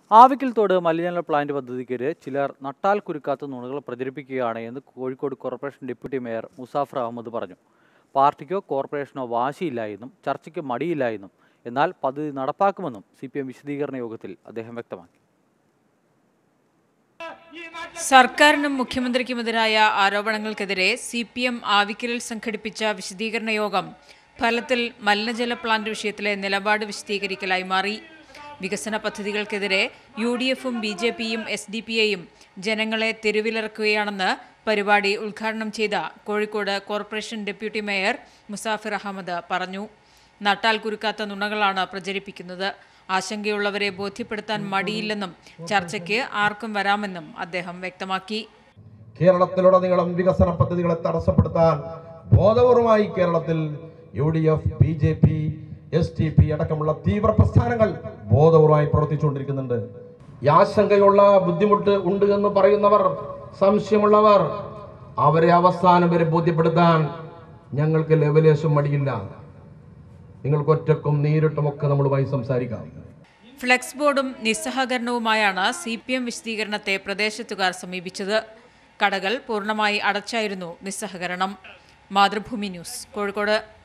ആവിക്കൽ തോട് മലിനജല പ്ലാന്റ് പദ്ധതിക്കെതിരെ ചിലർ നട്ടാൽ കുരുക്കാത്ത നുണകൾ പ്രചരിപ്പിക്കുകയാണ് എന്ന് Kozhikode corporation deputy mayor Musafar Ahammed പറഞ്ഞു പാർട്ടിക്കോ കോർപ്പറേഷനോ വാശിയില്ല എന്നും ചർച്ചയ്ക്ക് മടിയില്ല എന്നും എന്നാൽ പദ്ധതി നടപ്പാക്കുമെന്നും സി പി എം വിശദീകരണ യോഗത്തിൽ അദ്ദേഹം വ്യക്തമാക്കി സർക്കാരിനും മുഖ്യമന്ത്രിക്കുമെതിരായ ആരോപണങ്ങൾക്കെതിരെ സി പി എം ആവിക്കലിൽ സംഘടിപ്പിച്ച വിശദീകരണ യോഗം ഫലത്തിൽ മലിനജല പ്ലാന്റ് വിഷയത്തിലെ നിലപാട് വിശദീകരിക്കലായി മാറി വികസന പദ്ധതികൾക്കെതിരെ യു ഡി എഫും ബി ജെ പിയും എസ് ഡി പി ഐയും ജനങ്ങളെ തെരുവിലിറക്കുകയാണെന്ന് പരിപാടി ഉദ്ഘാടനം ചെയ്ത Kozhikode corporation deputy mayor Musafir Ahammed പറഞ്ഞു നട്ടാൽ കുരുക്കാത്ത നുണകളാണ് പ്രചരിപ്പിക്കുന്നത് ആശങ്കയുള്ളവരെ ബോധ്യപ്പെടുത്താൻ മടിയില്ലെന്നും ചർച്ചയ്ക്ക് ആർക്കും വരാമെന്നും അദ്ദേഹം വ്യക്തമാക്കി കേരളത്തിലുടനീളം വികസന പദ്ധതികളെ തടസ്സപ്പെടുത്താൻ ബോധപൂർവമായി കേരളത്തിൽ U D F B J P S T P അടക്കമുള്ള തീവ്ര പ്രസ്ഥാനങ്ങൾ ബോധപൂർവമായി പ്രവർത്തിച്ചുകൊണ്ടിരിക്കുന്നുണ്ട് ഈ ആശങ്കയുള്ള ബുദ്ധിമുട്ട് ഉണ്ട് എന്ന് പറയുന്നവർ സംശയമുള്ളവർ അവരെ അവസാനം വരെ ബോധ്യപ്പെടുത്താൻ ഞങ്ങൾക്ക് ലെവലേശം മടിയില്ല നിങ്ങൾക്ക് ഒറ്റക്കും നേരിട്ടുമൊക്കെ നമ്മളുമായി സംസാരിക്കാം ഫ്ലെക്സ് ബോർഡും നിസ്സഹകരണവുമായാണ് സി പി എം വിശദീകരണത്തെ പ്രദേശത്തുകാർ സമീപിച്ചത് കടകൾ പൂർണ്ണമായി അടച്ചായിരുന്നു നിസ്സഹകരണം മാതൃഭൂമി ന്യൂസ് കോഴിക്കോട്